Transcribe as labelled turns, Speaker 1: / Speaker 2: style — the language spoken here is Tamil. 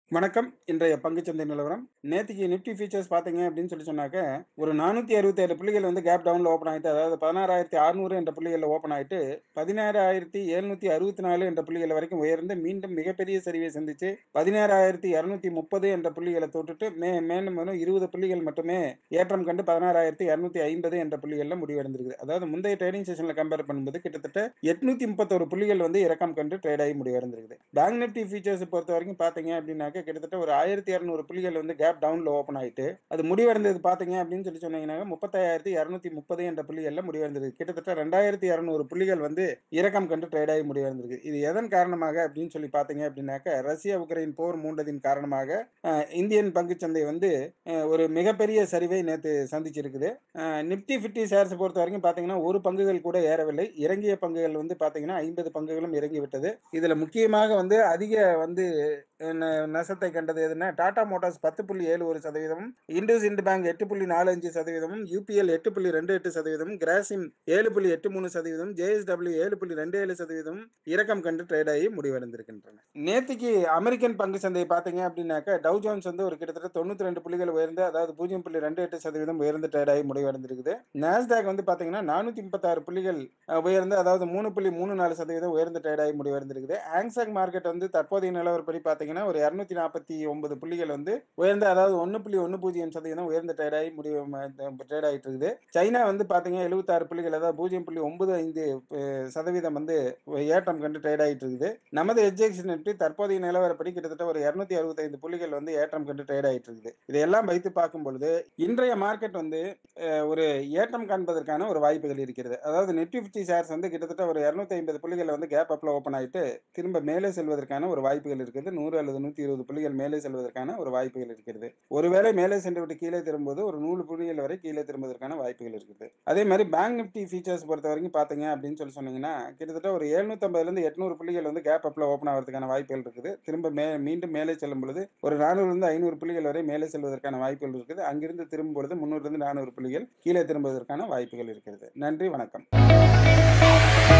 Speaker 1: வணக்கம் இன்றைய பங்குச்சந்தை நிலவரம் நேற்றுக்கு நிஃப்டி ஃபியூச்சர்ஸ் பார்த்தீங்க அப்படின்னு சொல்லி சொன்னாக்க ஒரு நானூற்றி அறுபத்தேழு புள்ளிகள் வந்து கேப் டவுனில் ஓப்பன் ஆகிட்டு அதாவது பதினாறாயிரத்தி அறுநூறு என்ற புள்ளிகளில் ஓப்பன் ஆகிட்டு பதினாறாயிரத்தி எழுநூற்றி அறுபத்தி நாலு என்ற புள்ளிகள் வரைக்கும் உயர்ந்து மீண்டும் மிகப்பெரிய சரிவை சந்திச்சு பதினாறாயிரத்தி இரநூத்தி முப்பது என்ற புள்ளிகளை தொட்டுட்டு மே மேலும் மேலும் இருபது புள்ளிகள் மட்டுமே ஏற்றம் கண்டு பதினாறாயிரத்தி இரநூத்தி ஐம்பது என்ற புள்ளிகளில் முடிவடைந்திருக்குது அதாவது முந்தைய ட்ரேடிங் செஷனில் கம்பேர் பண்ணும்போது கிட்டத்தட்ட எட்நூத்தி முப்பத்தொரு புள்ளிகள் வந்து இறக்கம் கண்டு ட்ரேட் ஆகி முடிவடைந்திருக்குது பேங்க் நிஃப்டி ஃபியூச்சர்ஸ் பொறுத்த வரைக்கும் பார்த்தீங்க அப்படின்னாக்க கிட்டத்தட்ட ஒரு ஆயிரத்தி இரநூறு புள்ளிகள் வந்து கேப் டவுனில் ஓப்பன் ஆகிட்டு அது முடிவடைந்தது பார்த்தீங்க அப்படின்னு சொல்லி சொன்னீங்கன்னா முப்பத்தாயிரத்தி இரநூத்தி முப்பது என்ற புள்ளிகளில் முடிவடைந்திருக்கு கிட்டத்தட்ட ரெண்டாயிரத்தி இரநூறு புள்ளிகள் வந்து இறக்கம் கண்டு ட்ரேட் ஆகி முடிவடைந்திருக்கு இது எதன் காரணமாக அப்படின்னு சொல்லி பார்த்தீங்க அப்படின்னாக்க ரஷ்யா உக்ரைன் போர் மூண்டதின் காரணமாக அஹ், இந்தியன் பங்குச்சந்தை வந்து அஹ், ஒரு மிகப்பெரிய சரிவை நேற்று சந்திச்சிருக்குது நிப்டி ஃபிஃப்டி ஷேர்ஸ் பொறுத்த வரைக்கும் பார்த்தீங்கன்னா ஒரு பங்குகள் கூட ஏறவில்லை இறங்கிய பங்குகள் வந்து பார்த்தீங்கன்னா ஐம்பது பங்குகளும் இறங்கி விட்டது இதில் முக்கியமாக வந்து அதிக வந்து ந- நஷ்டத்தை கண்டது எதுனா டாடா மோட்டார்ஸ் பத்து புள்ளி ஏழு ஒரு சதவீதமும் இண்டஸ் இண்ட் பேங்க் எட்டு புள்ளி நாலு அஞ்சு சதவீதமும் யூபிஎல் எட்டு புள்ளி ரெண்டு எட்டு சதவீதம் கிராசிம் ஏழு புள்ளி எட்டு மூணு சதவீதம் ஜேஎஸ்டபிள்யூ ஏழு புள்ளி ரெண்டு ஏழு சதவீதம் இறக்கம் கண்டு ட்ரேட் ஆகி முடிவடைந்திருக்கின்றன நேத்திக்கு அமெரிக்கன் பங்கு சந்தையை பார்த்தீங்க அப்படின்னாக்க டவ் ஜோன்ஸ் வந்து ஒரு கிட்டத்தட்ட தொண்ணூத்தி ரெண்டு புள்ளிகள் உயர்ந்து அதாவது பூஜ்ஜியம் புள்ளி ரெண்டு எட்டு சதவீதம் உயர்ந்து ட்ரேட் ஆகி முடிவடைந்திருக்குது நாஸ்டாக் வந்து பார்த்தீங்கன்னா நானூற்றி முப்பத்தாறு புள்ளிகள் அஹ், உயர்ந்து அதாவது மூணு புள்ளி மூணு நாலு சதவீதம் உயர்ந்து ட்ரேட் ஆகி முடிவடைந்திருக்குது ஆங்சாக் மார்க்கெட் வந்து தற்போதைய நிலவரப்படி பார்த்தீங்கன்னா ஒரு இரநூத்தி நாற்பத்தி ஒன்பது புள்ளிகள் வந்து உயர்ந்து அதாவது ஒன்று புள்ளி ஒன்று பூஜ்ஜியம் சதவீதம் உயர்ந்து ட்ரேட் ஆகி முடிவு ட்ரேட் ஆகிட்டு இருக்குது சைனா வந்து பார்த்தீங்கன்னா எழுபத்தாறு புள்ளிகள் அதாவது பூஜ்ஜியம் புள்ளி ஒன்பது ஐந்து அஹ், சதவீதம் வந்து ஏற்றம் கண்டு ட்ரேட் ஆகிட்டு இருக்குது நமது எஜ்ஜெக்ஸ் நிஃப்டி தற்போதைய நிலவரப்படி கிட்டத்தட்ட ஒரு இரநூத்தி அறுபத்தைந்து புள்ளிகள் வந்து ஏற்றம் கண்டு ட்ரேட் ஆகிட்டு இருக்குது இதையெல்லாம் வைத்து பார்க்கும் பொழுது இன்றைய மார்க்கெட் வந்து அஹ், ஒரு ஏற்றம் காண்பதற்கான ஒரு வாய்ப்புகள் இருக்கிறது அதாவது நிஃப்டி ஃபிஃப்டி ஷேர்ஸ் வந்து கிட்டத்தட்ட ஒரு இரநூத்தி ஐம்பது புள்ளிகள் வந்து கேப் அப்ல ஓப்பன் ஆகிட்டு திரும்ப மேலே செல்வதற்கான ஒரு வாய்ப்புகள் இருக்குது நூறு அல்லது நூற்றி இருபது புள்ளிகள் மேலே செல்வதற்கான ஒரு வாய்ப்புகள் இருக்கிறது ஒருவேளை மேலே சென்று விட்டு கீழே திரும்பும்போது ஒரு நூறு புள்ளிகள் வரை கீழே திரும்புவதற்கான வாய்ப்புகள் இருக்குது அதே மாதிரி பேங்க் நிஃப்டி ஃபீச்சர்ஸ் பொறுத்த வரைக்கும் பார்த்தீங்க அப்படின்னு சொல்லி சொன்னீங்கன்னா கிட்டத்தட்ட ஒரு எழுநூத்தம்பதுலேருந்து எட்நூறு புள்ளிகள் வந்து கேப் அப்ல ஓப்பன் ஆகிறதுக்கான வாய்ப்புகள் இருக்குது திரும்ப மே மீண்டும் மேலே செல்லும் பொழுது ஒரு நானூறுலேருந்து ஐநூறு புள்ளிகள் வரை மேலே செல்வதற்கான வாய்ப்புகள் இருக்குது அங்கிருந்து திரும்பும் பொழுது முந்நூறுலேருந்து நானூறு புள்ளிகள் கீழே திரும்புவதற்கான வாய்ப்புகள் இருக்கிறது நன்றி வணக்கம்